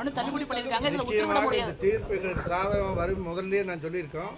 மனு தள்ளுபடி பண்ணிருக்காங்க இதுல உத்தரவிட நிச்சயமாக முடியாது இந்த தீர்ப்பு எங்களுக்கு சாதகம் வரும் முதல்லயே நான் சொல்லியிருக்கோம்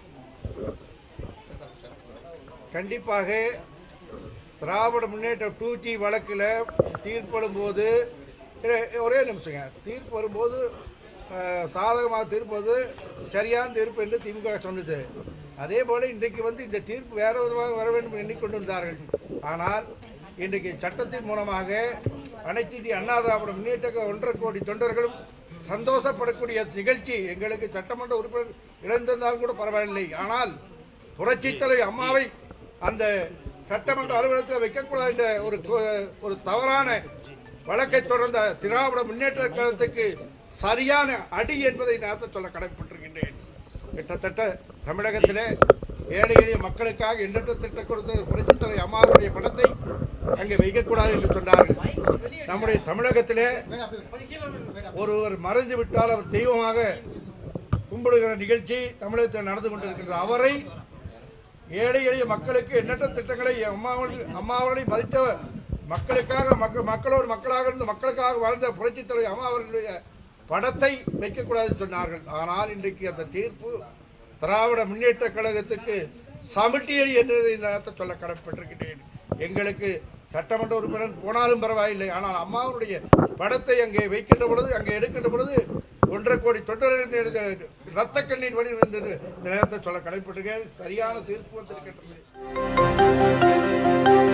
கண்டிப்பாக திராவிட முன்னேற்ற டூ ஜி வழக்கில் தீர்ப்படும் போது இரு- ஒரே நிமிஷங்க தீர்ப்பு வரும்போது அஹ், சாதகமாக தீர்ப்பது சரியான தீர்ப்பு என்று திமுக சொன்னது அதே போல இன்றைக்கு வந்து இந்த தீர்ப்பு வேற விதமாக வர வேண்டும் என்று எண்ணிக்கொண்டிருந்தார்கள் ஆனால் இன்றைக்கு சட்டத்தின் மூலமாக அனைத்து இந்திய அண்ணா திராவிட முன்னேற்ற கழக ஒன்றரை கோடி தொண்டர்களும் சந்தோஷப்படக்கூடிய நிகழ்ச்சி எங்களுக்கு சட்டமன்ற உறுப்பினர் இழந்திருந்தாலும் கூட பரவாயில்லை ஆனால் புரட்சித் தலைவி அம்மாவை அந்த சட்டமன்ற அலுவலகத்தில் வைக்கக்கூடாது என்ற ஒரு கு- ஒரு தவறான வழக்கை தொடர்ந்த திராவிட முன்னேற்ற கழகத்துக்கு சரியான அடி என்பதை நான் சொல்ல கடமைப்பட்டிருக்கின்றேன் கிட்டத்தட்ட தமிழகத்திலே ஏழை எளிய மக்களுக்காக எண்ணற்ற திட்டம் கொடுத்த புரட்சித் தலைவி அம்மாவுடைய படத்தை அங்கே வைக்கக்கூடாது என்று சொன்னார்கள் நம்முடைய தமிழகத்திலே ஒருவர் மறைந்து விட்டால் அவர் தெய்வமாக கும்பிடுகிற நிகழ்ச்சி தமிழகத்தில் நடந்து கொண்டிருக்கிறது அவரை ஏழை எளிய மக்களுக்கு எண்ணற்ற திட்டங்களை அம்மாவர்கள் அம்மாவர்களை மதித்த மக்களுக்காக மக்கள் மக்களோடு மக்களாக இருந்து மக்களுக்காக வாழ்ந்த புரட்சித் தலைவர் அம்மா அவர்களுடைய படத்தை வைக்கக்கூடாதுன்னு சொன்னார்கள் ஆனால் இன்றைக்கு அந்த தீர்ப்பு திராவிட முன்னேற்ற கழகத்துக்கு சமட்டியடி என்பதை இந்த நேரத்தில் சொல்ல கடமைப்பட்டிருக்கிறேன் எங்களுக்கு சட்டமன்ற உறுப்பினர் போனாலும் பரவாயில்லை ஆனால் அம்மாவுடைய படத்தை அங்கே வைக்கின்ற பொழுது அங்கே எடுக்கின்ற பொழுது ஒன்றரை கோடி தொண்டர்கள் ரத்த கண்ணீர் வழி இந்த நேரத்தை சொல்ல கடமைப்பட்டிருக்கேன் சரியான தீர்ப்பு வந்திருக்கின்றது